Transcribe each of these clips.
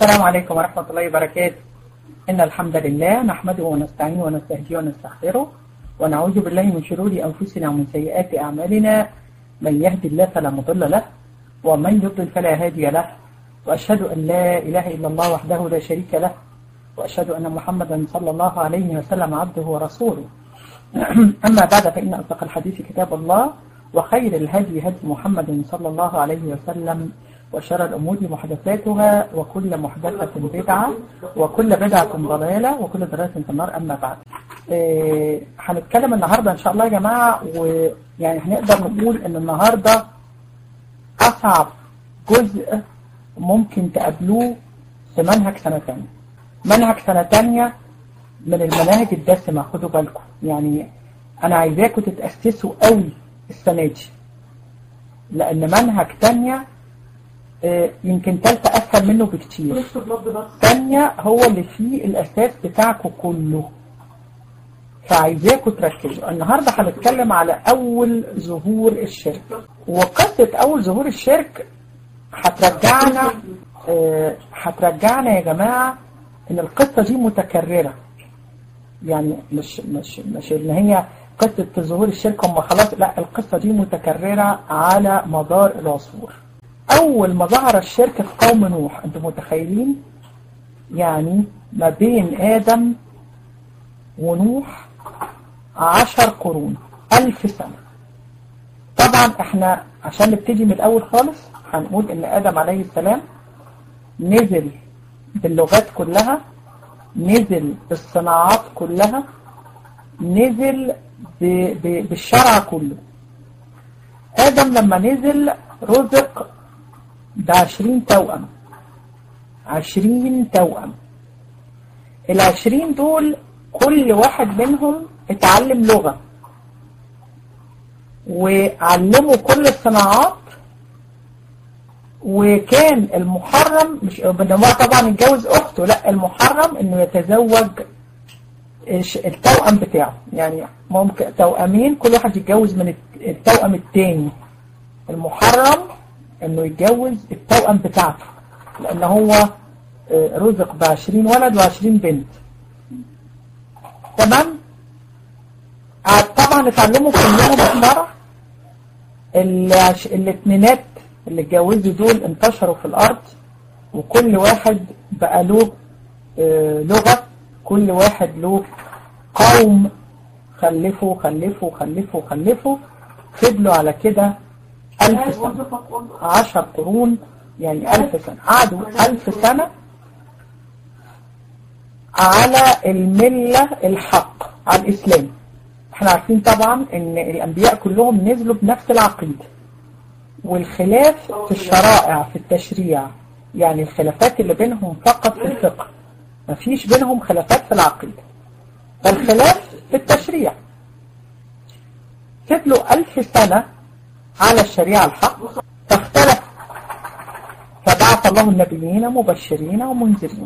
السلام عليكم ورحمة الله وبركاته إن الحمد لله نحمده ونستعينه ونستهديه ونستغفره ونعوذ بالله من شرور أنفسنا ومن سيئات أعمالنا من يهدي الله فلا مضل له ومن يضلل فلا هادي له وأشهد أن لا إله إلا الله وحده لا شريك له وأشهد أن محمدا صلى الله عليه وسلم عبده ورسوله أما بعد فإن أصدق الحديث كتاب الله وخير الهدي هدي محمد صلى الله عليه وسلم وشر الأمور محدثاتها وكل محدثة بدعة وكل بدعة ضلالة وكل ضلالة في النار أما بعد إيه هنتكلم النهاردة إن شاء الله يا جماعة ويعني هنقدر نقول إن النهاردة أصعب جزء ممكن تقابلوه في منهج سنة تانية منهج سنة تانية من المناهج الدسمة خدوا بالكم يعني أنا عايزاكم تتأسسوا قوي السنة دي لأن منهج تانية يمكن تالتة أسهل منه بكتير تانية هو اللي فيه الأساس بتاعكم كله فعايزاكم تركزوا النهاردة هنتكلم على أول ظهور الشرك وقصة أول ظهور الشرك هترجعنا هترجعنا يا جماعة إن القصة دي متكررة يعني مش مش مش إن هي قصة ظهور الشرك هم خلاص لا القصة دي متكررة على مدار العصور أول ما ظهر الشرك في قوم نوح أنتم متخيلين يعني ما بين آدم ونوح عشر قرون ألف سنة طبعا احنا عشان نبتدي من الأول خالص هنقول إن آدم عليه السلام نزل باللغات كلها نزل بالصناعات كلها نزل ب ب بالشرع كله آدم لما نزل رزق بعشرين توأم عشرين توأم العشرين دول كل واحد منهم اتعلم لغة وعلموا كل الصناعات وكان المحرم مش بنما طبعا يتجوز اخته لا المحرم انه يتزوج التوأم بتاعه يعني ممكن توأمين كل واحد يتجوز من التوأم التاني المحرم انه يتجوز التوأم بتاعته لان هو رزق بعشرين ولد وعشرين بنت تمام طبعا اتعلموا كلهم مرة الاثنينات اللي اتجوزوا دول انتشروا في الارض وكل واحد بقى له لغة كل واحد له قوم خلفوا خلفوا خلفوا خلفوا فضلوا على كده ألف سنة عشر قرون يعني ألف سنة قعدوا ألف سنة على الملة الحق على الإسلام احنا عارفين طبعا ان الأنبياء كلهم نزلوا بنفس العقيدة والخلاف في الشرائع في التشريع يعني الخلافات اللي بينهم فقط في الفقه مفيش بينهم خلافات في العقيدة بل خلاف في التشريع فضلوا ألف سنة على الشريعة الحق فاختلف فبعث الله النبيين مبشرين ومنذرين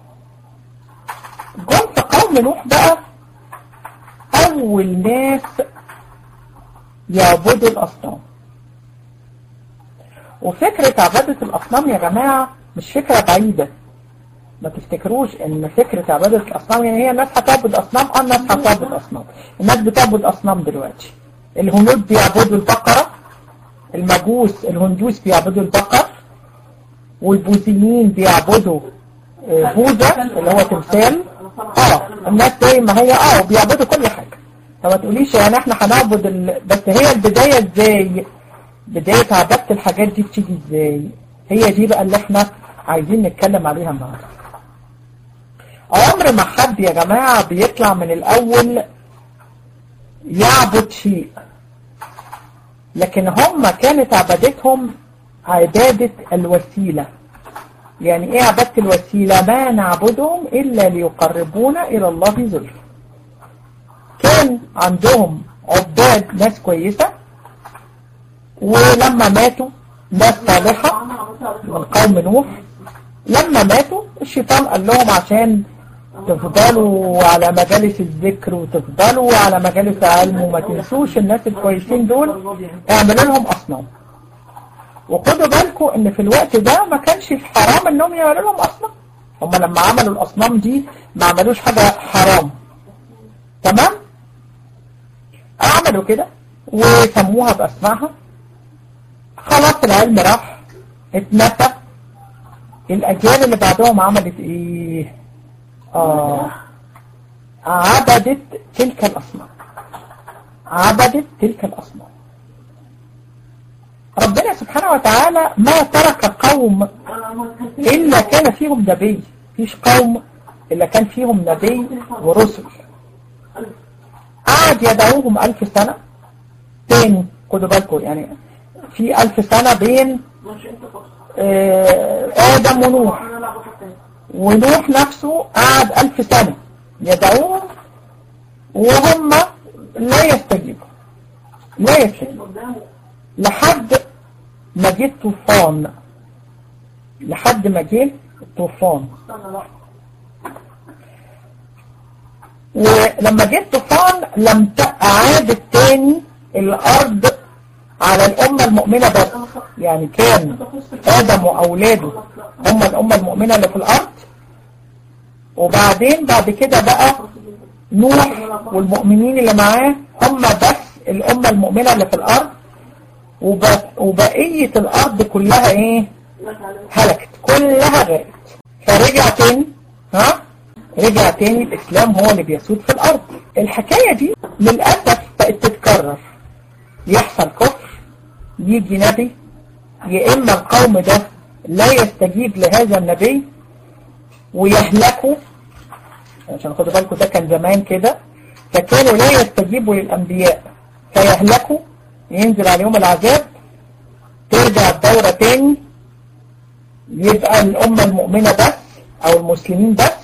جم في قوم نوح بقى أول ناس يعبدوا الأصنام وفكرة عبادة الأصنام يا جماعة مش فكرة بعيدة ما تفتكروش ان فكرة عبادة الأصنام يعني هي الناس هتعبد أصنام اه الناس هتعبد أصنام الناس بتعبد أصنام دلوقتي الهنود بيعبدوا البقرة المجوس الهندوس بيعبدوا البقر والبوذيين بيعبدوا بوذا اللي هو تمثال اه الناس زي ما هي اه وبيعبدوا كل حاجة فما تقوليش يعني احنا هنعبد ال... بس هي البداية ازاي بداية عبادة الحاجات دي بتيجي ازاي هي دي بقى اللي احنا عايزين نتكلم عليها النهارده عمر ما حد يا جماعة بيطلع من الأول يعبد شيء لكن هم كانت عبادتهم عبادة الوسيلة يعني ايه عبادة الوسيلة ما نعبدهم إلا ليقربونا إلى الله زلفى كان عندهم عباد ناس كويسة ولما ماتوا ناس صالحة من قوم نوح لما ماتوا الشيطان قال لهم عشان تفضلوا على مجالس الذكر وتفضلوا على مجالس العلم وما تنسوش الناس الكويسين دول اعملوا لهم أصنام وخدوا بالكم ان في الوقت ده ما كانش في حرام انهم يعملوا لهم أصنام هم لما عملوا الأصنام دي ما عملوش حاجة حرام تمام عملوا كده وسموها بأسمائها خلاص العلم راح اتنسى الأجيال اللي بعدهم عملت ايه آه عبدت تلك الأصنام عبدت تلك الأصنام ربنا سبحانه وتعالى ما ترك قوم إلا كان فيهم نبي فيش قوم إلا كان فيهم نبي ورسل قعد يدعوهم ألف سنة تاني خدوا بالكم يعني في ألف سنة بين آه آدم ونوح ونوح نفسه قعد ألف سنة يدعوهم وهم لا يستجيبوا لا يستجيبوا لحد ما جه الطوفان لحد ما جه الطوفان ولما جه الطوفان لم عادت تاني الأرض على الأمة المؤمنة بس يعني كان آدم وأولاده هم الأمة المؤمنة اللي في الأرض وبعدين بعد كده بقى نوح والمؤمنين اللي معاه هم بس الأمة المؤمنة اللي في الأرض وبقية الأرض كلها إيه هلكت كلها غرقت فرجع تاني ها رجع تاني الإسلام هو اللي بيسود في الأرض الحكاية دي للأسف بقت تتكرر يحصل كفر يجي نبي يا إما القوم ده لا يستجيب لهذا النبي ويهلكوا عشان خدوا بالكم ده كان زمان كده فكانوا لا يستجيبوا للأنبياء فيهلكوا ينزل عليهم العذاب ترجع الدورة تاني يبقى الأمة المؤمنة بس أو المسلمين بس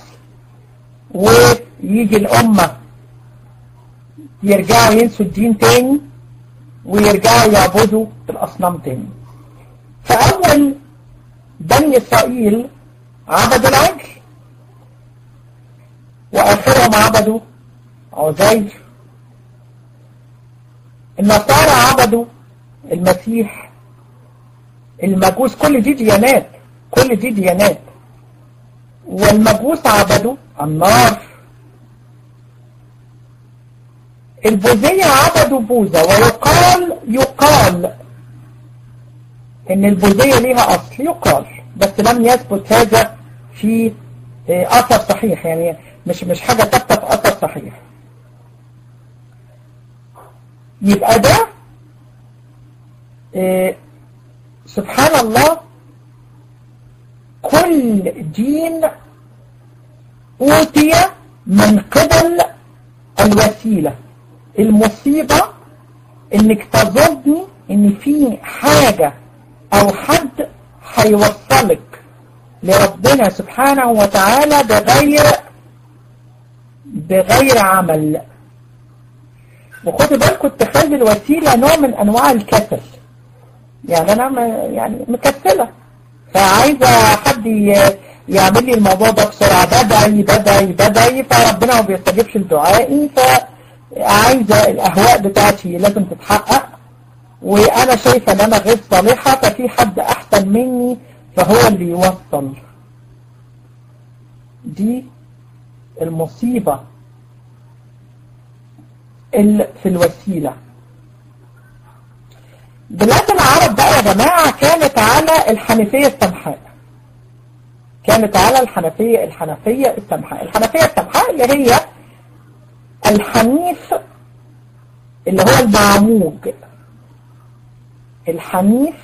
ويجي الأمة يرجعوا ينسوا الدين تاني ويرجعوا يعبدوا الأصنام تاني فأول بني إسرائيل عبدوا العجل وآخرهم عبدوا عزير النصارى عبدوا المسيح المجوس كل دي ديانات كل دي ديانات والمجوس عبدوا النار البوذية عبدوا بوذا ويقال يقال ان البوذية ليها اصل يقال بس لم يثبت هذا في اثر صحيح يعني مش مش حاجة ثابتة في اثر صحيح يبقى ده اه سبحان الله كل دين أوتي من قبل الوسيلة المصيبة انك تظني ان في حاجة او حد هيوصلك لربنا سبحانه وتعالى بغير بغير عمل وخدوا بالكم اتخاذ الوسيلة نوع من انواع الكسل يعني انا يعني مكسلة فعايزة حد يعمل لي الموضوع ده بسرعة بدعي بدعي بدعي فربنا ما بيستجيبش لدعائي فعايزة الاهواء بتاعتي لازم تتحقق وانا شايفة ان انا غير صالحة ففي حد احسن مني فهو اللي يوصل دي المصيبة في الوسيلة بلاد العرب بقى يا جماعة كانت على الحنفية السمحاء كانت على الحنفية الحنفية السمحاء الحنفية السمحاء اللي هي الحنيف اللي هو المعموج الحنيف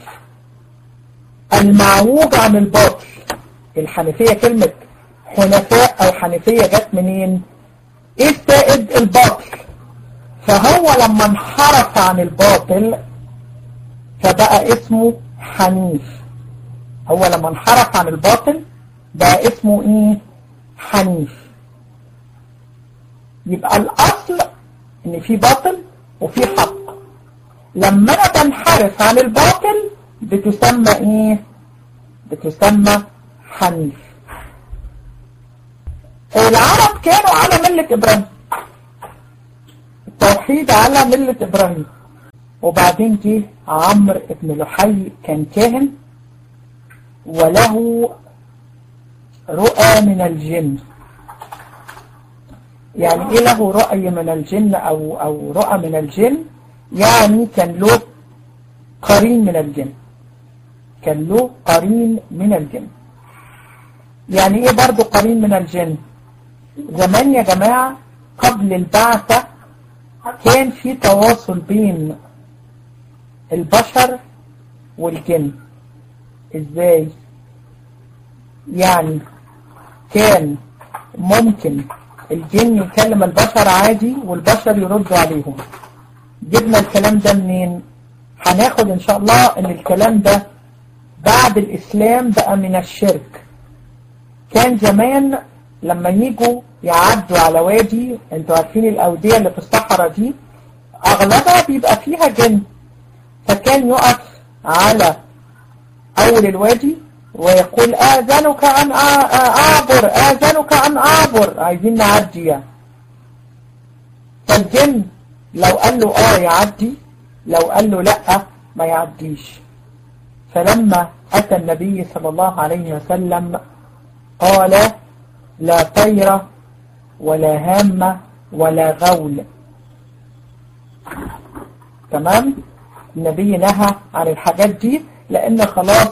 المعوج عن الباطل الحنفية كلمة حنفاء او حنفية جت منين ايه السائد الباطل فهو لما انحرف عن الباطل فبقى اسمه حنيف هو لما انحرف عن الباطل بقى اسمه ايه حنيف يبقى الاصل ان في باطل وفي حق لما انا بنحرف عن الباطل بتسمى ايه بتسمى حنيف العرب كانوا على ملة ابراهيم التوحيد على ملة ابراهيم وبعدين جه عمرو بن لحي كان كاهن وله رؤى من الجن يعني ايه له رأي من الجن او او رؤى من الجن يعني كان له قرين من الجن كان له قرين من الجن يعني ايه برضو قرين من الجن زمان يا جماعة قبل البعثة كان في تواصل بين البشر والجن ازاي يعني كان ممكن الجن يكلم البشر عادي والبشر يردوا عليهم جبنا الكلام ده منين هناخد ان شاء الله ان الكلام ده بعد الاسلام بقى من الشرك كان زمان لما يجوا يعدوا على وادي انتوا عارفين الاودية اللي في الصحراء دي اغلبها بيبقى فيها جن فكان يقف على اول الوادي ويقول آذنك أن أعبر آذنك أن أعبر عايزين نعدي يعني فالجن لو قال له آه يعدي لو قال له لأ ما يعديش فلما أتى النبي صلى الله عليه وسلم قال لا طير ولا هامة ولا غول تمام النبي نهى عن الحاجات دي لأن خلاص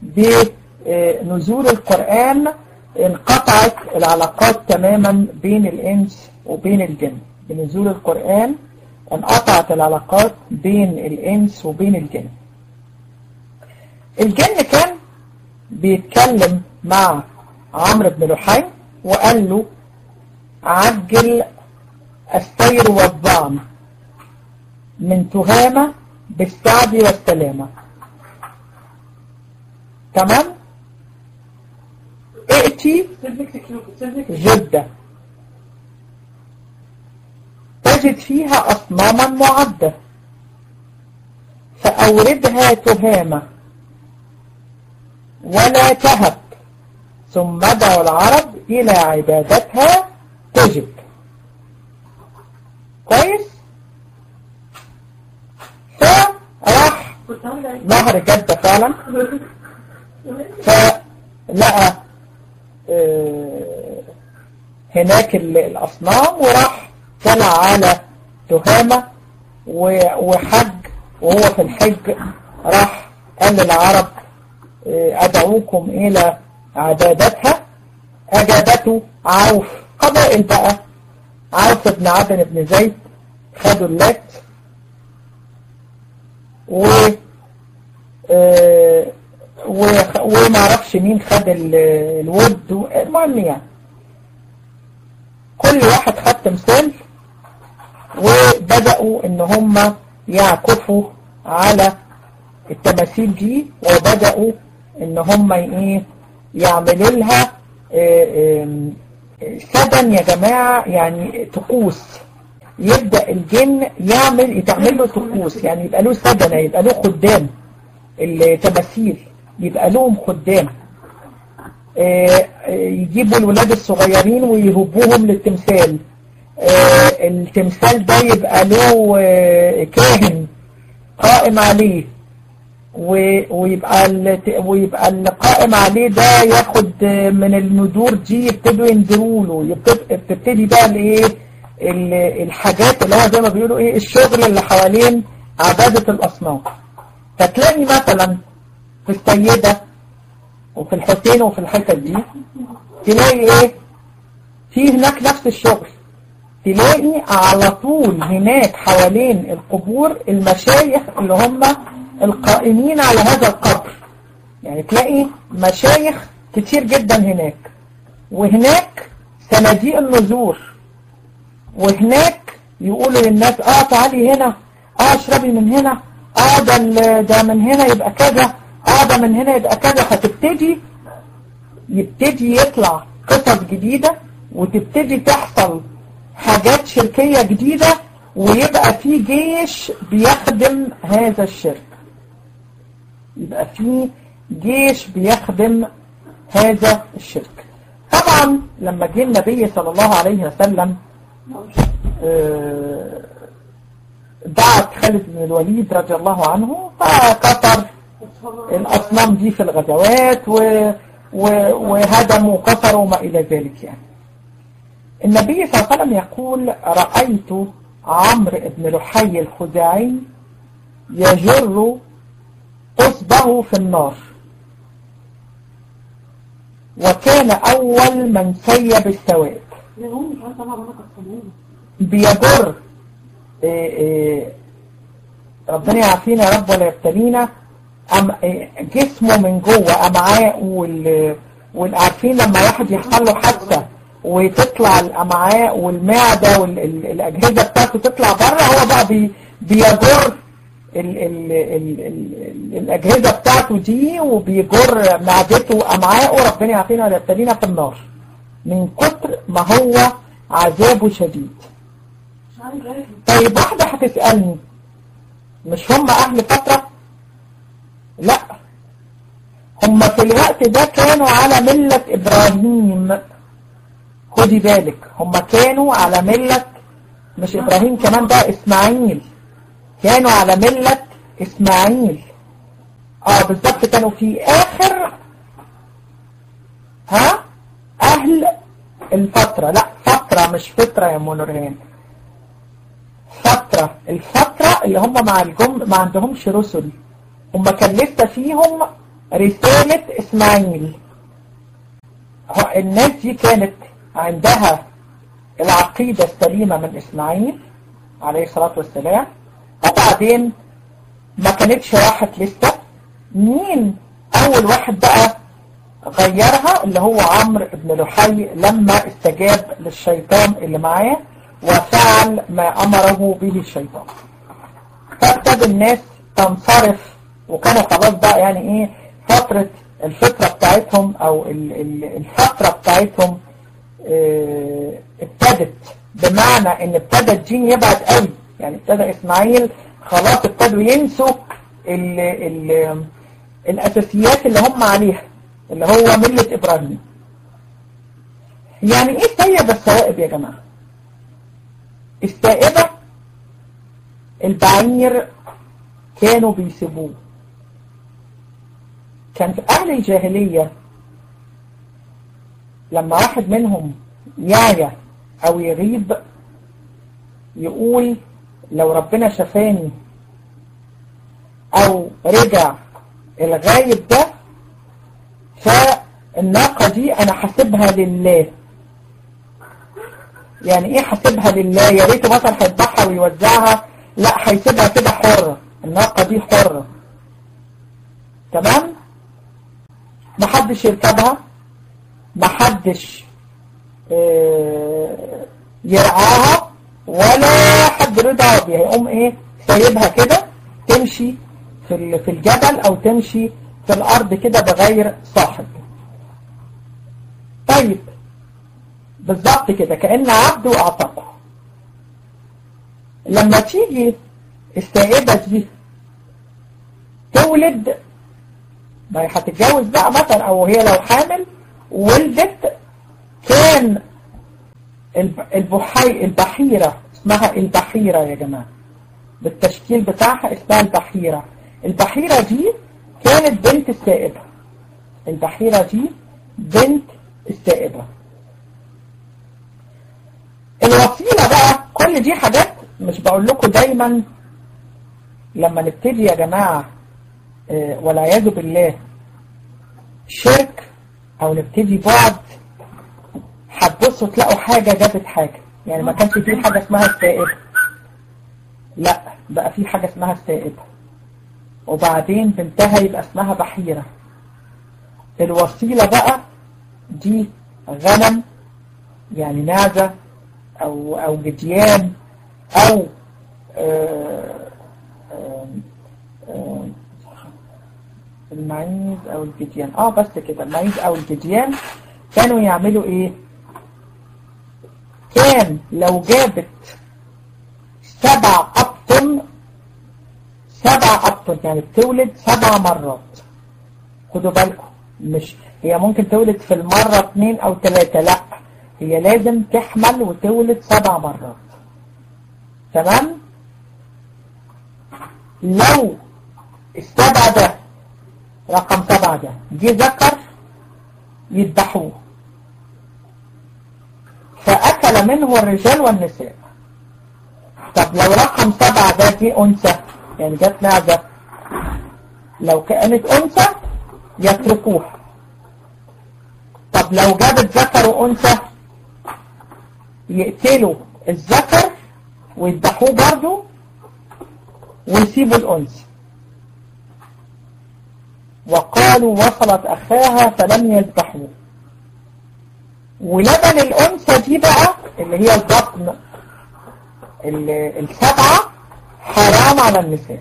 بنزول القرآن انقطعت العلاقات تماما بين الإنس وبين الجن بنزول القرآن انقطعت العلاقات بين الإنس وبين الجن الجن كان بيتكلم مع عمرو بن لحي وقال له عجل السير والظعن من تهامة بالسعد والسلامة تمام ائتي جدة تجد فيها أصناما معدة فأوردها تهامة ولا تهب ثم دعوا العرب إلى عبادتها تجب كويس فراح نهر جدة فعلا فلقى هناك الأصنام وراح طلع على تهامة وحج وهو في الحج راح قال للعرب أدعوكم إلى عبادتها أجابته عوف قبائل بقى عوف بن عدن بن زيد خدوا اللات و وما اعرفش مين خد الود المهم يعني كل واحد خد تمثال وبدأوا ان هم يعكفوا على التماثيل دي وبدأوا ان هم ايه يعملوا لها سدن يا جماعة يعني طقوس يبدأ الجن يعمل يتعمل له طقوس يعني يبقى له سدنة يبقى له خدام التماثيل يبقى لهم خدام يجيبوا الولاد الصغيرين ويهبوهم للتمثال التمثال ده يبقى له كاهن قائم عليه ويبقى ويبقى القائم عليه ده ياخد من الندور دي يبتدوا ينزلوا له بتبتدي بقى الايه الحاجات اللي هو زي ما بيقولوا ايه الشغل اللي حوالين عبادة الاصنام فتلاقي مثلا في السيدة وفي الحسين وفي الحتت دي تلاقي ايه في هناك نفس الشغل تلاقي على طول هناك حوالين القبور المشايخ اللي هم القائمين على هذا القبر يعني تلاقي مشايخ كتير جدا هناك وهناك صناديق النذور وهناك يقولوا للناس اه تعالي هنا اه اشربي من هنا اه ده ده من هنا يبقى كذا اه ده من هنا يبقى كذا فتبتدي يبتدي يطلع قصص جديدة وتبتدي تحصل حاجات شركية جديدة ويبقى في جيش بيخدم هذا الشرك يبقى في جيش بيخدم هذا الشرك طبعا لما جه النبي صلى الله عليه وسلم دعت خالد بن الوليد رضي الله عنه فكسر الأصنام دي في الغزوات و وهدموا وكسروا وما إلى ذلك يعني النبي صلى الله عليه وسلم يقول رأيت عمرو بن لحي الخزاعي يجر أصبه في النار وكان أول من سيب السواد بيجر إيه إيه ربنا يعافينا يا رب ولا يبتلينا أم جسمه من جوه أمعاء والعارفين لما واحد يحصل له حادثة وتطلع الأمعاء والمعدة والأجهزة بتاعته تطلع بره هو بقى بي بيجر ال ال ال ال الأجهزة بتاعته دي وبيجر معدته وأمعاءه ربنا يعافينا ولا يبتلينا في النار من كتر ما هو عذابه شديد طيب واحدة هتسألني مش هم أهل فترة لا هم في الوقت ده كانوا على ملة إبراهيم خدي بالك هم كانوا على ملة مش إبراهيم كمان ده إسماعيل كانوا على ملة إسماعيل اه بالظبط كانوا في آخر ها أهل الفترة لا فترة مش فترة يا منورهان فترة الفترة اللي هم مع الجم ما عندهمش رسل هم كان لسه فيهم رسالة إسماعيل الناس دي كانت عندها العقيدة السليمة من إسماعيل عليه الصلاة والسلام وبعدين ما كانتش راحت لسه مين أول واحد بقى غيرها اللي هو عمرو بن لحي لما استجاب للشيطان اللي معاه وفعل ما أمره به الشيطان فابتدى الناس تنصرف وكانوا خلاص بقى يعني ايه فترة الفترة بتاعتهم او الفترة بتاعتهم اه ابتدت بمعنى ان ابتدى الدين يبعد قوي يعني ابتدى اسماعيل خلاص ابتدوا ينسوا ال ال الاساسيات اللي هم عليها اللي هو ملة ابراهيم يعني ايه سيد السوائب يا جماعة السائبة البعير كانوا بيسيبوه كان في أهل الجاهلية لما واحد منهم يعيا أو يغيب يقول لو ربنا شفاني أو رجع الغايب ده فالناقة دي أنا حاسبها لله يعني ايه حاسبها لله يا ريته مثلا هيذبحها ويوزعها لا هيسيبها كده حرة الناقة دي حرة تمام محدش يركبها محدش اه يرعاها ولا حد رضا بيها يقوم ايه سايبها كده تمشي في في الجبل او تمشي في الارض كده بغير صاحب طيب بالظبط كده كأن عبد واعتقه لما تيجي السائبة دي تولد ما هي هتتجوز بقى مثلا او هي لو حامل ولدت كان البحي البحيرة اسمها البحيرة يا جماعة بالتشكيل بتاعها اسمها البحيرة البحيرة دي كانت بنت السائبة البحيرة دي بنت السائبة الوسيلة بقى كل دي حاجات مش بقول لكم دايما لما نبتدي يا جماعة اه والعياذ بالله شرك او نبتدي بعد هتبصوا تلاقوا حاجة جابت حاجة يعني ما كانش في حاجة اسمها السائبة لا بقى في حاجة اسمها السائبة وبعدين بنتها يبقى اسمها بحيرة الوسيلة بقى دي غنم يعني نعجة أو أو جديان أو آآ آآ المعيز أو الجديان اه بس كده المعيز أو الجديان كانوا يعملوا ايه كان لو جابت سبع أبطن سبع أبطن يعني بتولد سبع مرات خدوا بالكم مش هي ممكن تولد في المرة اثنين أو ثلاثة لا هي لازم تحمل وتولد سبع مرات تمام لو السبع ده رقم سبعة ده جه ذكر يذبحوه فأكل منه الرجال والنساء طب لو رقم سبعة ده دي أنثى يعني جت معزة لو كانت أنثى يتركوها طب لو جابت ذكر وأنثى يقتلوا الذكر ويذبحوه برضه ويسيبوا الأنثى وقالوا وصلت أخاها فلم يذبحوه ولبن الأنثى دي بقى اللي هي البطن السبعة حرام على النساء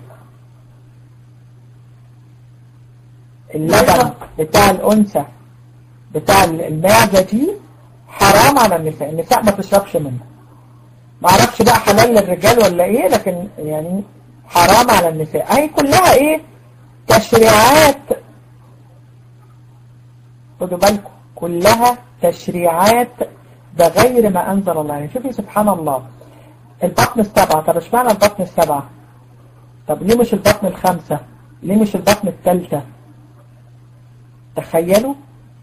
اللبن بتاع الأنثى بتاع المعدة دي حرام على النساء النساء ما تشربش منه ما اعرفش بقى حلال للرجال ولا ايه لكن يعني حرام على النساء هي كلها ايه تشريعات خدوا بالكم كلها تشريعات بغير ما أنزل الله يعني شوفي سبحان الله البطن السبعة طب اشمعنى البطن السبعة طب ليه مش البطن الخمسة ليه مش البطن الثالثة تخيلوا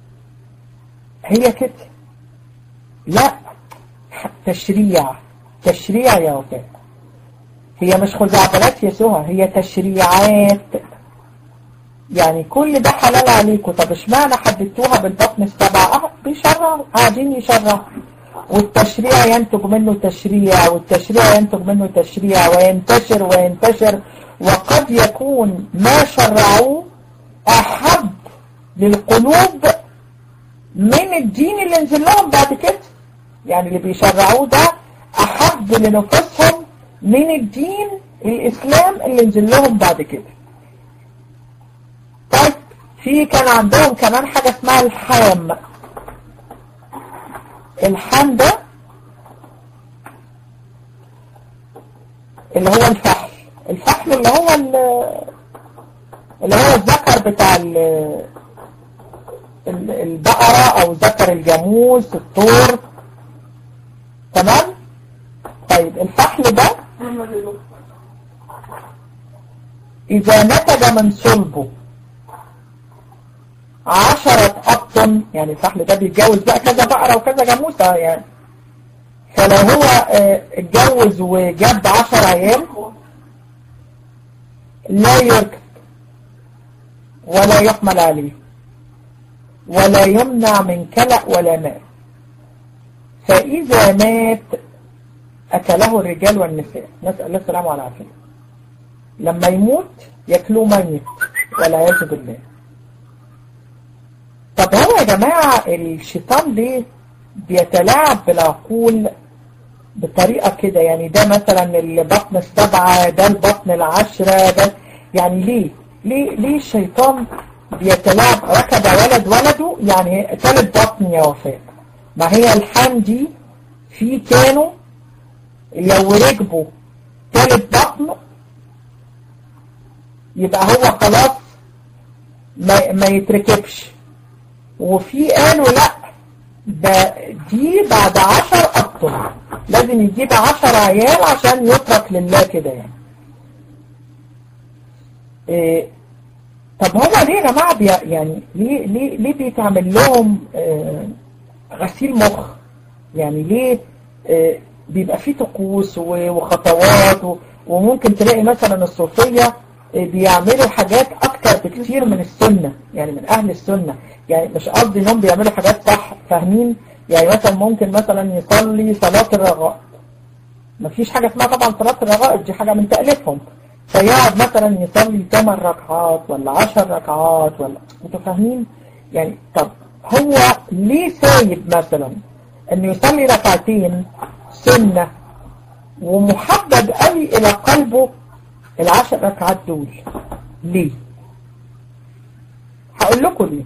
هي كده لا تشريع تشريع يا وفاء هي مش خزعبلات يسوع هي تشريعات يعني كل ده حلال عليكم طب اشمعنى حددتوها بالبطن السبعة اه بيشرعوا قاعدين يشرعوا والتشريع ينتج منه تشريع والتشريع ينتج منه تشريع وينتشر وينتشر وقد يكون ما شرعوه أحب للقلوب من الدين اللي نزل لهم بعد كده يعني اللي بيشرعوه ده أحب لنفسهم من الدين الإسلام اللي نزل لهم بعد كده طيب في كان عندهم كمان حاجة اسمها الحام الحام ده اللي هو الفحل الفحل اللي هو اللي هو الذكر بتاع البقرة او ذكر الجاموس الطور تمام طيب الفحل ده اذا نتج من صلبه عشرة أبطن يعني الفحل ده بيتجوز بقى كذا بقرة وكذا جاموسة يعني فلو هو اتجوز وجاب عشر عيال لا يركب ولا يحمل عليه ولا يمنع من كلأ ولا ماء فإذا مات أكله الرجال والنساء نسأل الله السلامة والعافية لما يموت يأكلوه ميت والعياذ بالله طب هو يا جماعة الشيطان ليه بيتلاعب بالعقول بطريقة كده يعني ده مثلا البطن السبعة ده البطن العشرة ده يعني ليه ليه ليه الشيطان بيتلاعب ركب ولد ولده يعني ثالث بطن يا وفاء ما هي الحام دي في كانوا لو ركبوا ثالث بطن يبقى هو خلاص ما, ما يتركبش وفي قالوا لا ده دي بعد عشر أبطل لازم يجيب عشر عيال عشان يترك لله كده يعني إيه طب هما ليه يا جماعة بي يعني ليه ليه ليه بيتعمل لهم آه غسيل مخ يعني ليه آه بيبقى فيه طقوس وخطوات وممكن تلاقي مثلا الصوفية بيعملوا حاجات اكتر بكثير من السنة يعني من اهل السنة يعني مش قصدي انهم بيعملوا حاجات صح فاهمين يعني مثلا ممكن مثلا يصلي صلاة الرغاء مفيش حاجة اسمها طبعا صلاة الرغاء دي حاجة من تأليفهم فيقعد مثلا يصلي 8 ركعات ولا 10 ركعات ولا انتوا فاهمين يعني طب هو ليه سايب مثلا انه يصلي ركعتين سنة ومحبب قوي الى قلبه العشر ركعات دول ليه هقول لكم ليه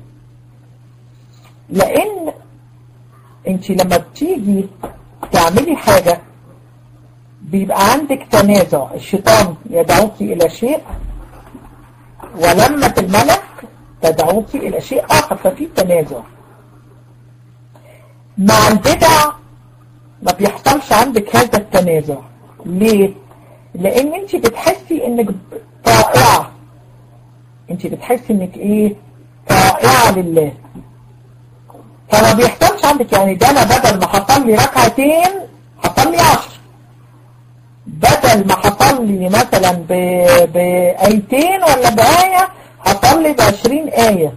لان انت لما بتيجي تعملي حاجة بيبقى عندك تنازع الشيطان يدعوك الى شيء ولما الملك تدعوك الى شيء اخر ففي تنازع مع البدع ما بيحصلش عندك هذا التنازع ليه لان انت بتحسي انك طائعة انت بتحسي انك ايه طائعة لله فما بيحصلش عندك يعني ده انا بدل ما حصل لي ركعتين حصل لي عشر بدل ما حصل لي مثلا ب... بآيتين ولا بآية حصل لي بعشرين آية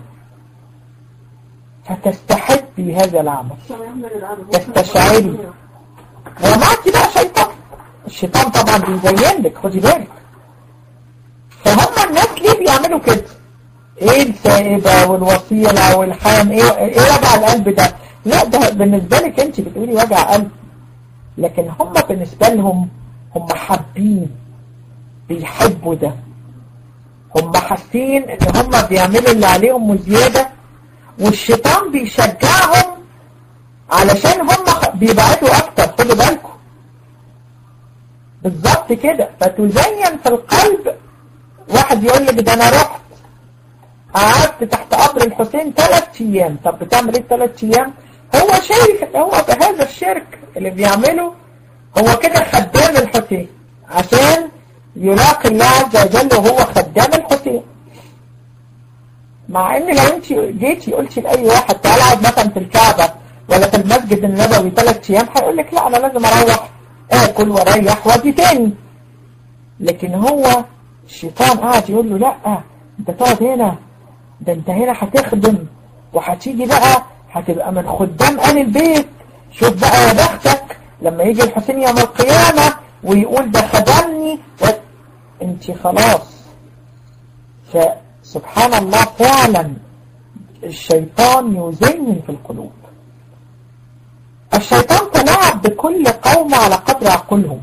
فتستحبي هذا العمل تستشعري ومعك بقى شيطان الشيطان طبعا بيزين لك خدي بالك فهم الناس ليه بيعملوا كده ايه السائبة والوصيلة والحام ايه ايه وجع القلب ده لا ده بالنسبة لك انت بتقولي وجع قلب لكن هم بالنسبة لهم هم حابين بيحبوا ده هم حاسين ان هم بيعملوا اللي عليهم وزيادة والشيطان بيشجعهم علشان هم بيبعدوا اكتر خدوا بالكم بالظبط كده فتزين في القلب واحد يقول لك ده انا رحت قعدت تحت قبر الحسين ثلاث ايام طب بتعمل ايه ثلاث ايام هو شايف ان هو بهذا الشرك اللي بيعمله هو كده خدام الحسين عشان يلاقي الله عز وجل وهو خدام الحسين مع ان لو انت جيتي قلتي لاي واحد تعالى اقعد مثلا في الكعبه ولا في المسجد النبوي ثلاث ايام هيقول لك لا انا لازم اروح اكل واريح واجي تاني لكن هو الشيطان قاعد يقول له لا انت تقعد هنا ده انت هنا هتخدم وهتيجي بقى هتبقى من خدام آل البيت شوف بقى يا بختك لما يجي الحسين يوم القيامة ويقول ده خدمني و... انت خلاص فسبحان الله فعلا الشيطان يزين في القلوب الشيطان تلاعب بكل قوم على قدر عقلهم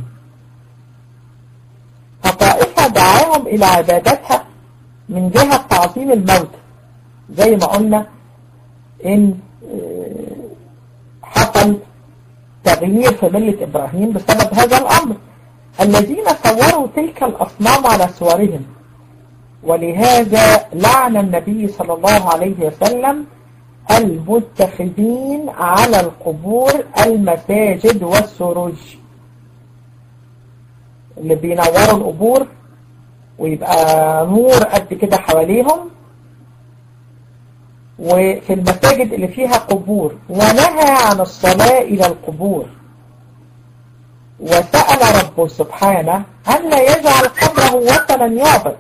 فطائفة دعاهم إلى عبادتها من جهة تعظيم الموت زي ما قلنا إن حصل تغيير في ملة إبراهيم بسبب هذا الأمر الذين صوروا تلك الأصنام على صورهم ولهذا لعن النبي صلى الله عليه وسلم المتخذين على القبور المساجد والسروج اللي بينوروا القبور ويبقى نور قد كده حواليهم وفي المساجد اللي فيها قبور ونهى عن الصلاة إلى القبور وسأل ربه سبحانه أن لا يجعل قبره وثنا يعبد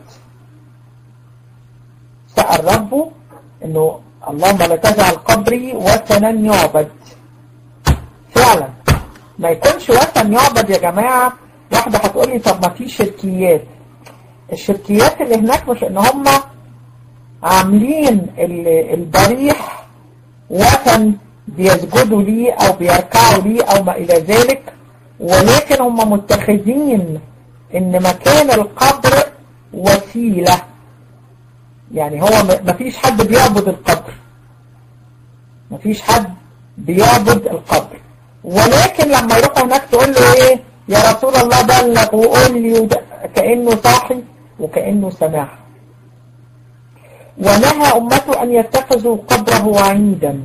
سأل ربه أنه اللهم لا تجعل قبري وثنا يعبد فعلا ما يكونش وثن يعبد يا جماعة واحدة هتقول لي طب ما في شركيات الشركيات اللي هناك مش ان هم عاملين الضريح وثن بيسجدوا ليه او بيركعوا ليه او ما الى ذلك ولكن هم متخذين ان مكان القبر وسيلة يعني هو ما فيش حد بيعبد القبر ما فيش حد بيعبد القبر ولكن لما يروحوا هناك تقول له ايه يا رسول الله بلغ وقول لي كأنه صاحي وكأنه سماح ونهى أمته أن يتخذوا قبره عيدا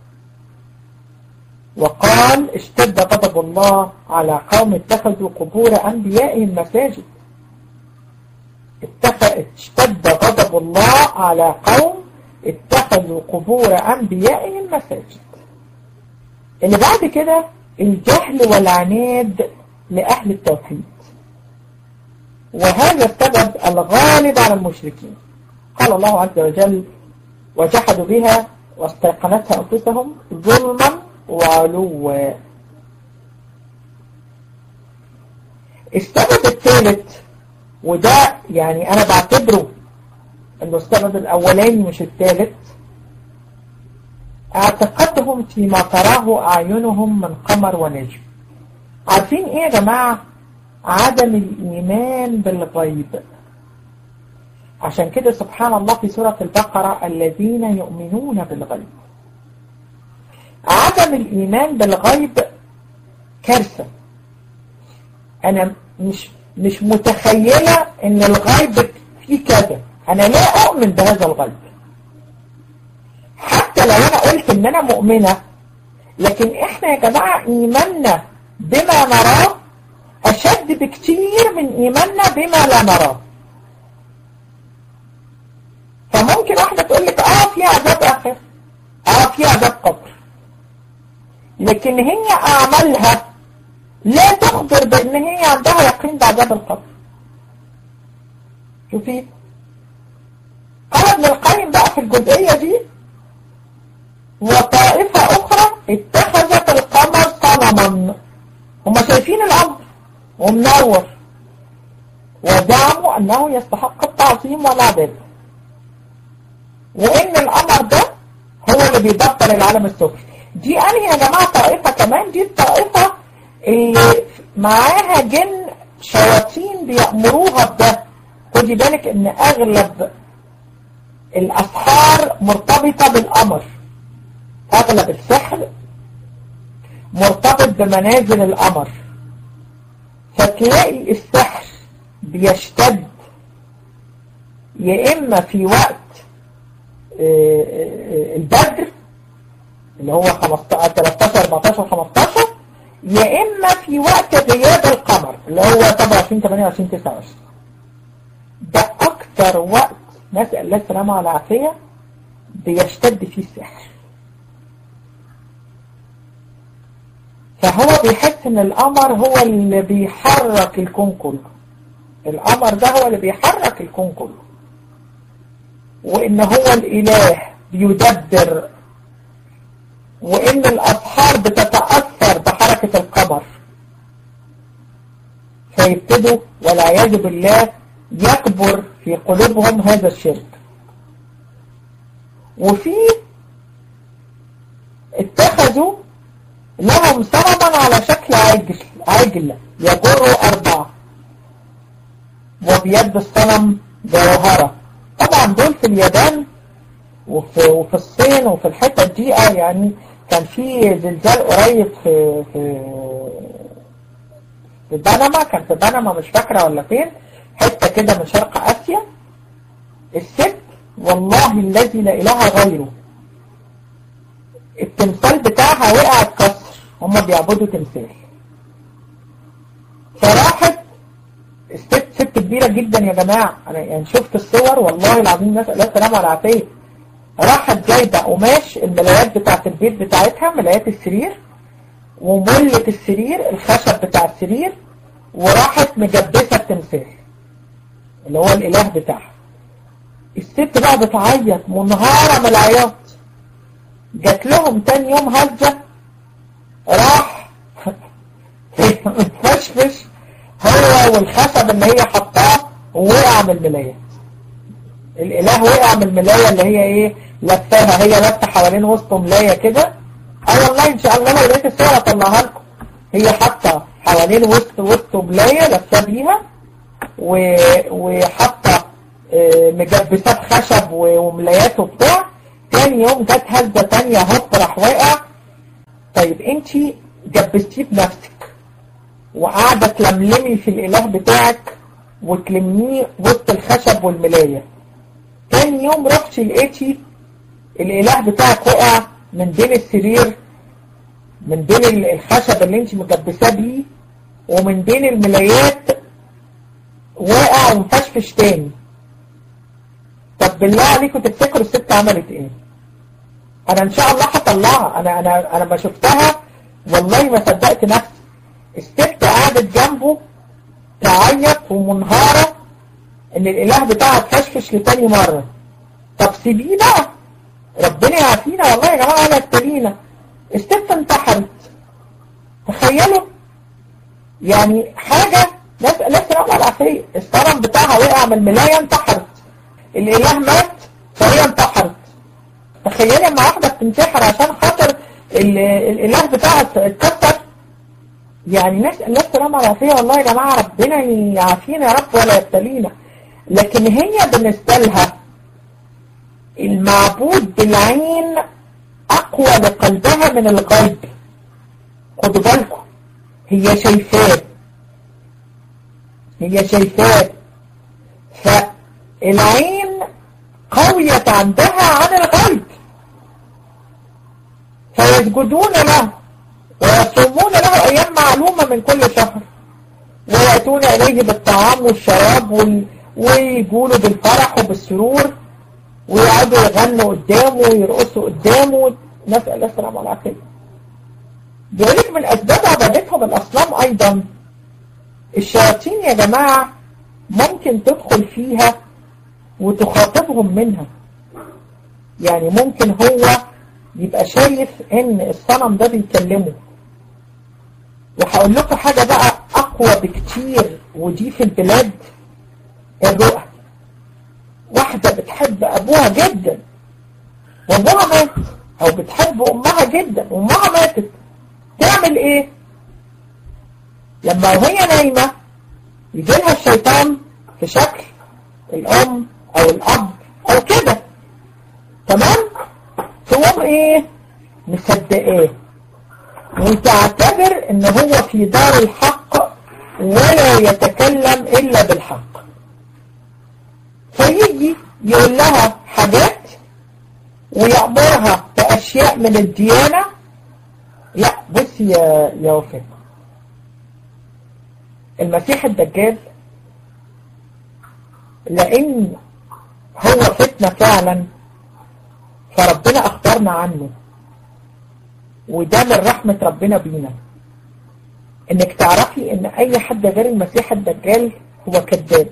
وقال اشتد غضب الله على قوم اتخذوا قبور أنبيائهم مساجد اشتد غضب الله على قوم اتخذوا قبور أنبيائهم مساجد اللي بعد كده الجهل والعناد لأهل التوحيد وهذا السبب الغالب على المشركين قال الله عز وجل وجحدوا بها واستيقنتها أنفسهم ظلما وعلوا السبب الثالث وده يعني أنا بعتبره أنه السبب الأولاني مش الثالث اعتقدهم فيما تراه أعينهم من قمر ونجم عارفين ايه يا جماعة عدم الإيمان بالغيب عشان كده سبحان الله في سورة البقرة الذين يؤمنون بالغيب عدم الإيمان بالغيب كارثة أنا مش مش متخيلة إن الغيب فيه كذا أنا لا أؤمن بهذا الغيب حتى لو أنا قلت إن أنا مؤمنة لكن إحنا يا جماعة إيماننا بما نراه أشد بكتير من إيماننا بما لا نراه فممكن واحدة تقول لك آه في عذاب آخر آه في عذاب قبر لكن هي أعمالها لا تخبر بأن هي عندها يقين بعذاب القبر شوفي قال ابن القيم بقى في الجزئية دي وطائفة أخرى اتخذت القمر صنما هم شايفين الأمر ومنور وزعموا أنه يستحق التعظيم والعبادة وإن الأمر ده هو اللي بيدبر العالم السفلي دي أنهي يا جماعة طائفة كمان دي الطائفة اللي معاها جن شياطين بيأمروها بده خدي بالك ان اغلب الاسحار مرتبطة بالامر اغلب السحر مرتبط بمنازل الامر فتلاقي السحر بيشتد يا اما في وقت البدر اللي هو 15 13 14 15 يا اما في وقت غياب القمر اللي هو 27 28 29 ده اكتر وقت نسأل الله السلامة والعافية بيشتد فيه السحر فهو بيحس ان القمر هو اللي بيحرك الكون كله القمر ده هو اللي بيحرك الكون كله وان هو الاله بيدبر وان الاسحار بتتأثر بحركة القمر فيبتدوا والعياذ بالله يكبر في قلوبهم هذا الشرك وفي اتخذوا لهم صنما على شكل عجل عجل يجر أربعة وبيد الصنم جوهرة طبعا دول في اليابان وفي, وفي الصين وفي الحتة دي يعني كان في زلزال قريب في في في بنما كان في بنما مش فاكرة ولا فين حتة كده من شرق آسيا الست والله الذي لا إله غيره التمثال بتاعها وقع اتكسر هما بيعبدوا تمثال فراحت الست ست كبيرة جدا يا جماعة أنا يعني شفت الصور والله العظيم نسأل الله السلامة والعافية راحت جايبة قماش الملايات بتاعت البيت بتاعتها ملايات السرير وملة السرير الخشب بتاع السرير وراحت مجبسة التمثال اللي هو الإله بتاعها الست بقى بتعيط منهارة من العياط جات لهم تاني يوم هزة راح متفشفش هو والخشب اللي هي حطاه ووقع من الملايات الإله وقع من الملاية اللي هي ايه لفاها هي لفة حوالين وسط ملاية كده اه والله ان شاء الله لو لقيت الصورة اطلعها لكم هي حاطة حوالين وسط وسط ملاية لفاه بيها و... وحاطة مجبسات خشب وملايات وبتاع تاني يوم جت هزة تانية هوب راح واقع طيب انتي جبستيه بنفسك وقاعدة تلملمي في الإله بتاعك وتلميه وسط الخشب والملاية تاني يوم رحت لقيتي الإله بتاعك وقع من بين السرير من بين الخشب اللي انت مجبساه بيه ومن بين الملايات واقع ومفشفش تاني طب بالله عليكم تفتكروا الست عملت ايه انا ان شاء الله هطلعها انا انا انا ما شفتها والله ما صدقت نفسي الست قعدت جنبه تعيط ومنهارة ان الاله بتاعها اتفشفش لتاني مرة طب سيبيه بقى ربنا يعافينا والله يا جماعة ولا يبتلينا الست انتحرت تخيلوا يعني حاجة ناس ناس رفع العافية الصنم بتاعها وقع من الملاية انتحرت الاله مات فهي انتحرت تخيلي اما واحدة بتنتحر عشان خاطر الاله بتاعها اتكسر يعني ناس الناس سلام العافية والله يا جماعة ربنا يعافينا يا رب ولا يبتلينا لكن هي بالنسبة لها المعبود بالعين أقوى لقلبها من الغيب خدوا بالكم هي شايفاه هي شايفاه فالعين قوية عندها عن الغيب فيسجدون له ويصومون له أيام معلومة من كل شهر ويأتون إليه بالطعام والشراب وال... ويقولوا بالفرح وبالسرور ويقعدوا يغنوا قدامه ويرقصوا قدامه نسأل الله السلامة والعافية بيقولك من أسباب عبادتهم الأصنام أيضا الشياطين يا جماعة ممكن تدخل فيها وتخاطبهم منها يعني ممكن هو يبقى شايف ان الصنم ده بيكلمه وهقول لكم حاجة بقى اقوى بكتير ودي في البلاد الرؤى واحدة بتحب ابوها جدا وابوها مات او بتحب امها جدا وامها ماتت تعمل ايه لما وهي نايمة يجي لها الشيطان في شكل الام او الاب او كده تمام تقوم ايه مصدقاه وتعتبر ان هو في دار الحق ولا يتكلم الا بالحق فيجي يقول لها حاجات ويأمرها بأشياء من الديانة لا بصي يا يا وفاء المسيح الدجال لأن هو فتنة فعلا فربنا أخبرنا عنه وده من رحمة ربنا بينا انك تعرفي ان اي حد غير المسيح الدجال هو كذاب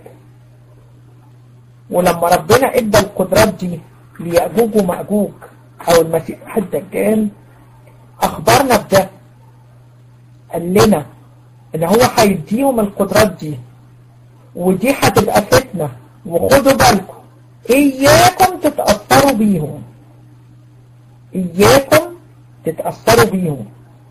ولما ربنا ادى القدرات دي ليأجوج ومأجوج او المسيح الدجال اخبرنا بده قال لنا ان هو هيديهم القدرات دي ودي هتبقى فتنة وخدوا بالكم اياكم تتأثروا بيهم اياكم تتأثروا بيهم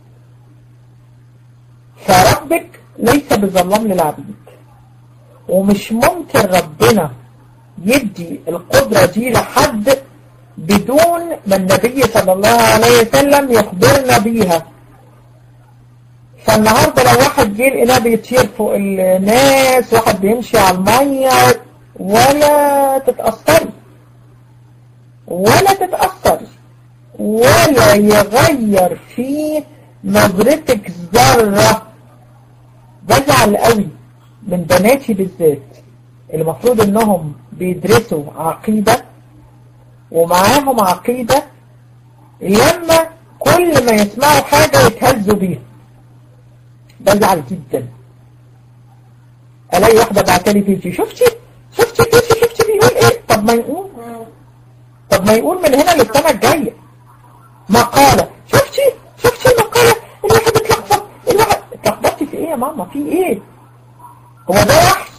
فربك ليس بظلام للعبيد ومش ممكن ربنا يدي القدرة دي لحد بدون ما النبي صلى الله عليه وسلم يخبرنا بيها فالنهاردة لو واحد جه لقيناه بيطير فوق الناس واحد بيمشي على المية ولا تتأثري ولا تتأثري ولا يغير في نظرتك ذرة بزعل قوي من بناتي بالذات المفروض انهم بيدرسوا عقيدة ومعاهم عقيدة لما كل ما يسمعوا حاجة يتهزوا بيها بزعل جدا الاقي واحدة بعتلي فيديو شفتي شفتي شفتي شفتي بيقول ايه طب ما يقول طب ما يقول من هنا للسنة الجاية مقالة شفتي شفتي المقالة الواحد اتلخبط الواحد اتلخبطتي في ايه يا ماما في ايه هو ده وحش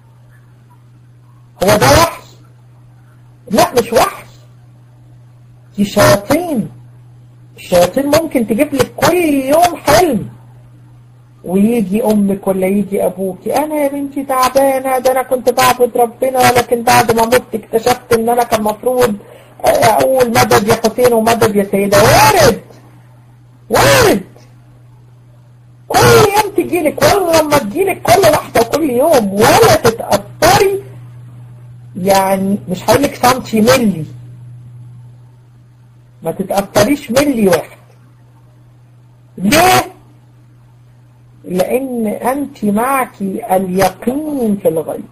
هو ده وحش لا مش وحش دي شياطين الشياطين ممكن تجيب لك كل يوم حلم ويجي امك ولا يجي ابوك انا يا بنتي تعبانه ده انا كنت بعبد ربنا لكن بعد ما مت اكتشفت ان انا كان المفروض اقول مدد يا حسين ومدد يا سيده وارد وارد كل يوم تجيلك ولا لما تجيلك كل واحده كل يوم ولا تتاثري يعني مش هقول لك سنتي ملي ما تتاثريش ملي واحد ليه لان انت معك اليقين في الغيب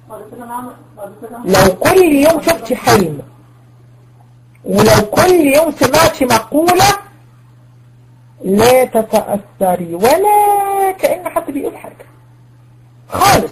لو كل يوم شفتي حلم ولو كل يوم سمعتي مقولة لا تتأثري ولا كأن حد بيقول حاجة خالص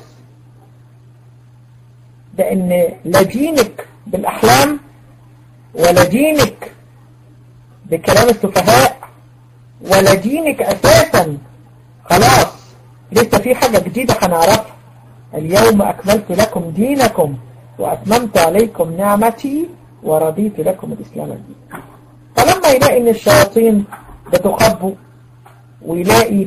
لأن لا دينك بالأحلام ولا دينك بكلام السفهاء ولا دينك أساسا خلاص لسه في حاجة جديدة هنعرفها اليوم أكملت لكم دينكم وأتممت عليكم نعمتي ورضيت لكم الإسلام الدين فلما يلاقي إن الشياطين بتخبوا ويلاقي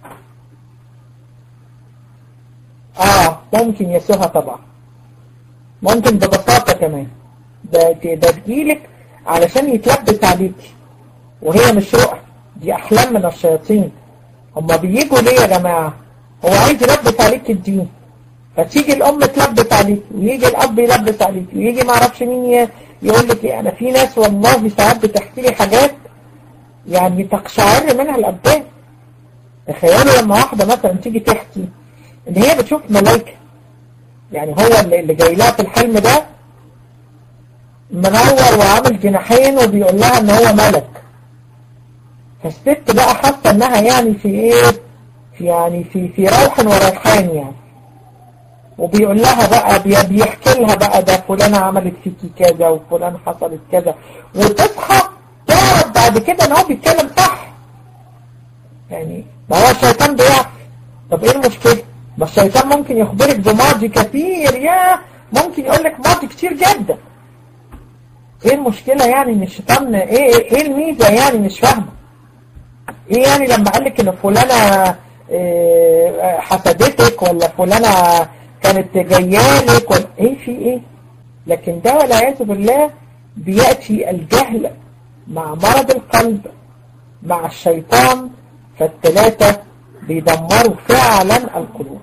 آه ممكن يسوها طبعا ممكن ببساطة كمان ده ده تجيلك علشان يتلبس عليكي وهي مش رؤى دي أحلام من الشياطين هما بيجوا ليه يا جماعة هو عايز يلبس عليك الدين فتيجي الأم تلبس عليك ويجي الأب يلبس عليك ويجي ما اعرفش مين يقول لك ايه أنا في ناس والله ساعات بتحكي لي حاجات يعني تقشعر منها الأبدان تخيلوا لما واحدة مثلا تيجي تحكي إن هي بتشوف ملايكة يعني هو اللي, اللي جاي لها في الحلم ده منور وعامل جناحين وبيقول لها إن هو ملك فالست بقى حاسة انها يعني في ايه في يعني في في روح وريحان يعني وبيقول لها بقى بي- بيحكي لها بقى ده فلانة عملت فيكي كذا وفلان حصلت كذا وتصحى تعرف بعد كده ان هو بيتكلم صح يعني ما هو الشيطان بيعرف طب ايه المشكلة ما الشيطان ممكن يخبرك بماضي كثير يا ممكن يقول لك ماضي كتير جدا ايه المشكلة يعني ان الشيطان ايه ايه, إيه الميزة يعني مش فاهمة ايه يعني لما قال لك ان فلانة إيه حسدتك ولا فلانة كانت جايالك ولا ايه في ايه لكن ده والعياذ بالله بيأتي الجهل مع مرض القلب مع الشيطان فالثلاثة بيدمروا فعلا القلوب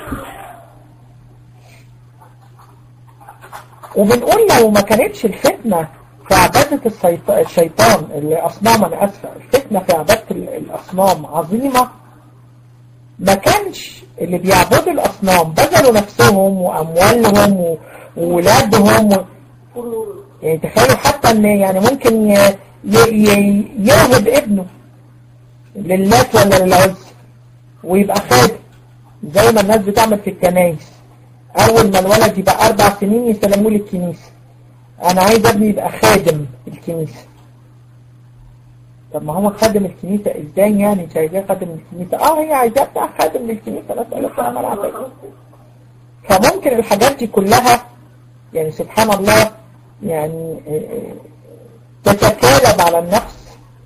وبنقول لو ما كانتش الفتنة في عبادة السيط- الشيطان الأصنام أنا أسفة الفتنة في عبادة ال- الأصنام عظيمة ما كانش اللي بيعبدوا الأصنام بذلوا نفسهم وأموالهم و- وولادهم و... يعني تخيلوا حتى ان يعني ممكن ي- ي- ي- يهب ابنه للات ولا للعز ويبقى خادم زي ما الناس بتعمل في الكنايس اول ما الولد يبقى اربع سنين يسلموه للكنيسة انا عايز ابني يبقى خادم الكنيسة طب ما هو خادم الكنيسة ازاي يعني انت عايزاه خادم الكنيسة اه هي عايزاه بتاع خادم للكنيسة نسأل الله العافية فممكن الحاجات دي كلها يعني سبحان الله يعني آه، آه، تتكالب على النفس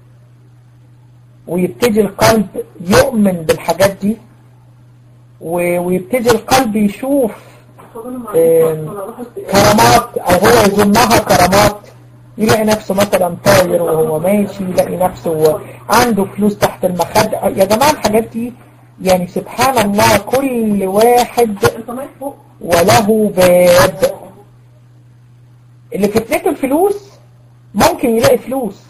ويبتدي القلب يؤمن بالحاجات دي و- ويبتدي القلب يشوف آم، كرامات او هو يظنها كرامات يلاقي نفسه مثلا طاير وهو ماشي يلاقي نفسه عنده فلوس تحت المخدة يا جماعة الحاجات دي يعني سبحان الله كل واحد وله باب اللي فتنته الفلوس ممكن يلاقي فلوس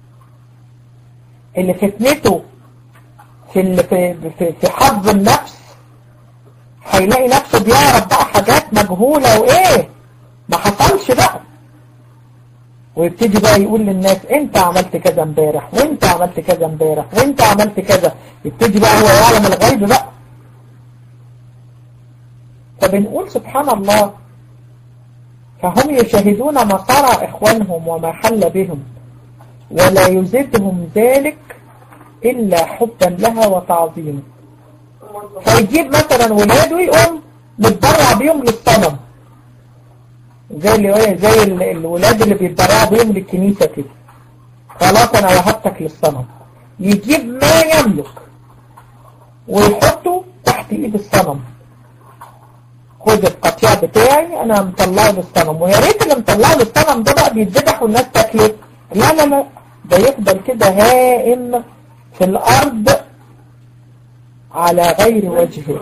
اللي فتنته في ال- في في, في حظ النفس هيلاقي نفسه بيعرف بقى حاجات مجهولة وايه ما حصلش بقى ويبتدي بقى يقول للناس انت عملت كذا امبارح وانت عملت كذا امبارح وانت عملت كذا يبتدي بقى هو يعلم الغيب بقى فبنقول سبحان الله فهم يشاهدون ما صرع إخوانهم وما حل بهم ولا يزيدهم ذلك إلا حبا لها وتعظيما فيجيب مثلا ولاده يقوم متبرع بيهم للصنم زي اللي زي ال- الولاد اللي بيتبرعوا بيهم للكنيسة كده خلاص أنا وهبتك للصنم يجيب ما يملك ويحطه تحت إيد الصنم خد القطيع بتاعي انا مطلعه للصنم ويا ريت اللي مطلعه للصنم ده بقى بيتذبح والناس تاكله لا لا لا ده يفضل كده هائم في الارض على غير وجهه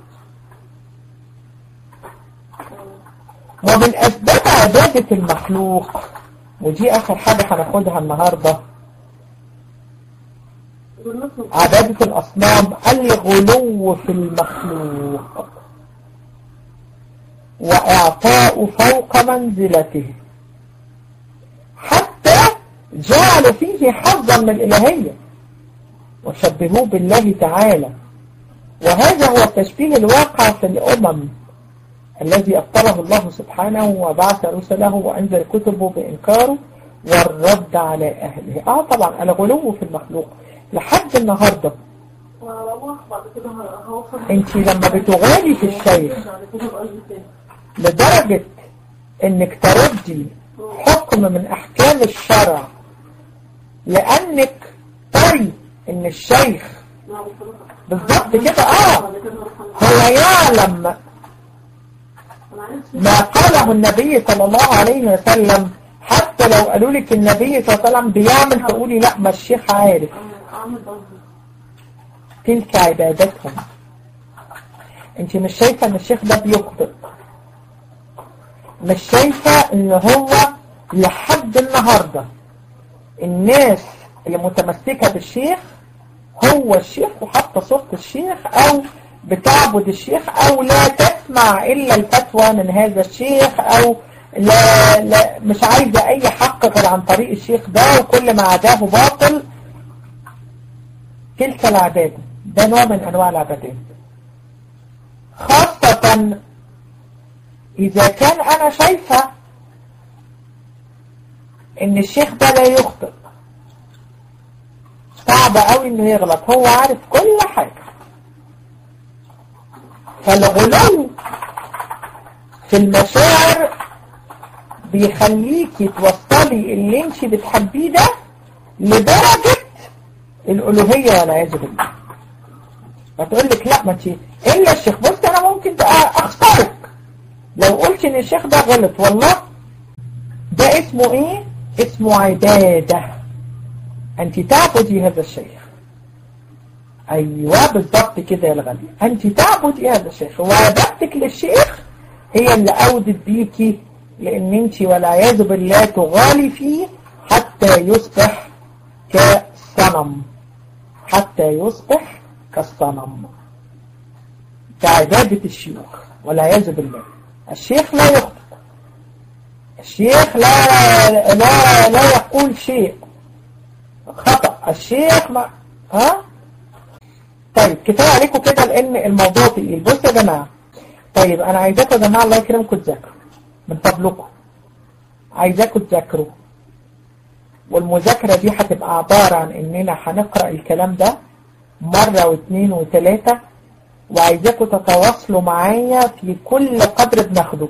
ومن اسباب عبادة المخلوق ودي اخر حاجة هناخدها النهاردة عبادة الاصنام الغلو في المخلوق وإعطاء فوق منزلته حتى جعلوا فيه حظا من الإلهية وشبهوه بالله تعالى وهذا هو التشبيه الواقع في الأمم الذي أبطله الله سبحانه وبعث رسله وأنزل كتبه بإنكاره والرد على أهله آه طبعا الغلو في المخلوق لحد النهاردة انت لما بتغالي في الشيخ لدرجة انك تردي حكم من احكام الشرع لانك تري ان الشيخ بالضبط كده اه هو يعلم ما قاله النبي صلى الله عليه وسلم حتى لو قالوا لك النبي صلى الله عليه وسلم بيعمل تقولي لا ما الشيخ عارف تلك عبادتهم انت مش شايفة ان الشيخ ده بيخطئ مش شايفة ان هو لحد النهاردة الناس اللي متمسكة بالشيخ هو الشيخ وحتى صورة الشيخ او بتعبد الشيخ او لا تسمع الا الفتوى من هذا الشيخ او لا, لا مش عايزة اي حق غير عن طريق الشيخ ده وكل ما عداه باطل تلك العبادة ده نوع من أنواع العبادات خاصة إذا كان أنا شايفة إن الشيخ ده لا يخطئ صعب قوي إنه يغلط هو عارف كل حاجة فالغلو في المشاعر بيخليكي توصلي اللي انت بتحبيه ده لدرجة الألوهية والعياذ بالله فتقول لك لا ما انت الا الشيخ بص انا ممكن اخسرك لو قلت ان الشيخ ده غلط والله ده اسمه ايه اسمه عبادة انت تعبدي هذا الشيخ ايوه بالضبط كده يا الغالي انت تعبدي هذا الشيخ وعبادتك للشيخ هي اللي اودت بيكي لان انت والعياذ بالله تغالي فيه حتى يصبح كالصنم حتى يصبح كالصنم كعبادة الشيوخ والعياذ بالله الشيخ لا يخطئ الشيخ لا لا لا يقول شيء خطأ الشيخ ما ها طيب كفايه عليكم كده لان الموضوع تقيل بصوا يا جماعه طيب انا عايزاكم يا جماعه الله يكرمكم تذاكروا من فضلكم عايزاكم تذاكروا والمذاكرة دي هتبقى عبارة عن اننا هنقرأ الكلام ده مرة واثنين وثلاثة وعايزاكم تتواصلوا معايا في كل قدر بناخده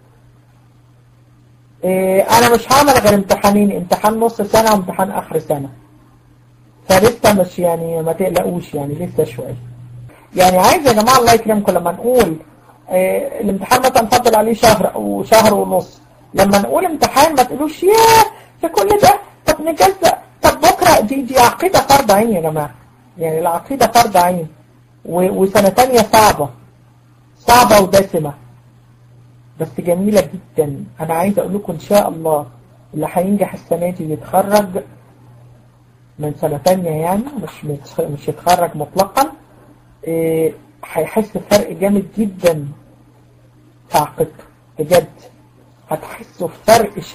إيه انا مش هعمل غير امتحانين امتحان نص سنة وامتحان اخر سنة فلسه مش يعني ما تقلقوش يعني لسه شوية يعني عايز يا جماعة الله يكرمكم لما نقول إيه الامتحان مثلا فضل عليه شهر او شهر ونص لما نقول امتحان ما تقولوش ياه في كل ده طب نجزأ طب بكرة دي دي عقيدة فرض عين يا جماعة يعني العقيدة فرض عين وسنة تانية صعبة صعبة ودسمة بس جميلة جدا انا عايز اقول لكم ان شاء الله اللي هينجح السنة دي يتخرج من سنة تانية يعني مش مش يتخرج مطلقا إيه هيحس بفرق جامد جدا في عقيدته بجد هتحسوا بفرق